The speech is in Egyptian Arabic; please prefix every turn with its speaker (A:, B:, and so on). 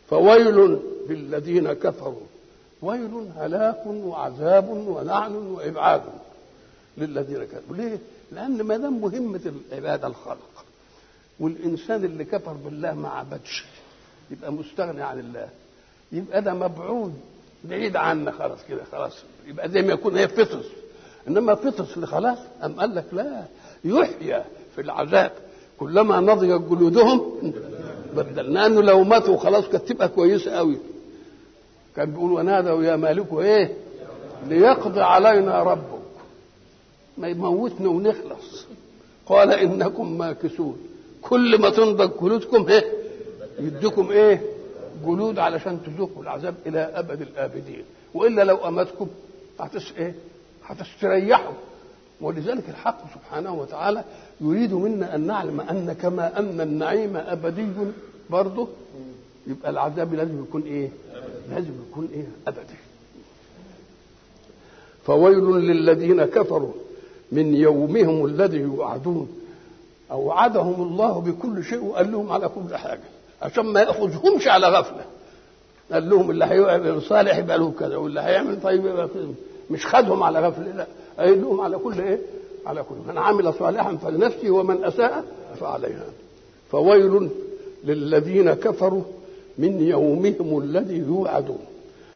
A: فويل للذين كفروا ويل هلاك وعذاب ولعن وابعاد للذين كفروا ليه؟ لان ما دام مهمه العباده الخلق والانسان اللي كفر بالله ما عبدش يبقى مستغني عن الله يبقى ده مبعود بعيد عنا خلاص كده خلاص يبقى زي ما يكون هي فطس انما فطس اللي خلاص ام قال لك لا يحيى في العذاب كلما نضجت جلودهم بدلنا انه لو ماتوا خلاص كانت تبقى كويسه قوي كان بيقول ونادوا يا مالك ايه ليقضي علينا ربك ما يموتنا ونخلص قال انكم ماكسون كل ما تنضج جلودكم ايه يديكم ايه جلود علشان تذوقوا العذاب الى ابد الابدين والا لو امتكم هتس ايه هتستريحوا ولذلك الحق سبحانه وتعالى يريد منا ان نعلم ان كما ان النعيم ابدي برضه يبقى العذاب لازم يكون ايه؟ لازم يكون ايه؟ ابدي. فويل للذين كفروا من يومهم الذي يوعدون اوعدهم الله بكل شيء وقال لهم على كل حاجه عشان ما ياخذهمش على غفله. قال لهم اللي هيعمل صالح يبقى له كذا واللي هيعمل طيب يبقى كذا مش خدهم على غفله لا قال لهم على كل ايه؟ على كل من عمل صالحا فلنفسه ومن اساء فعليها فويل للذين كفروا من يومهم الذي يوعدون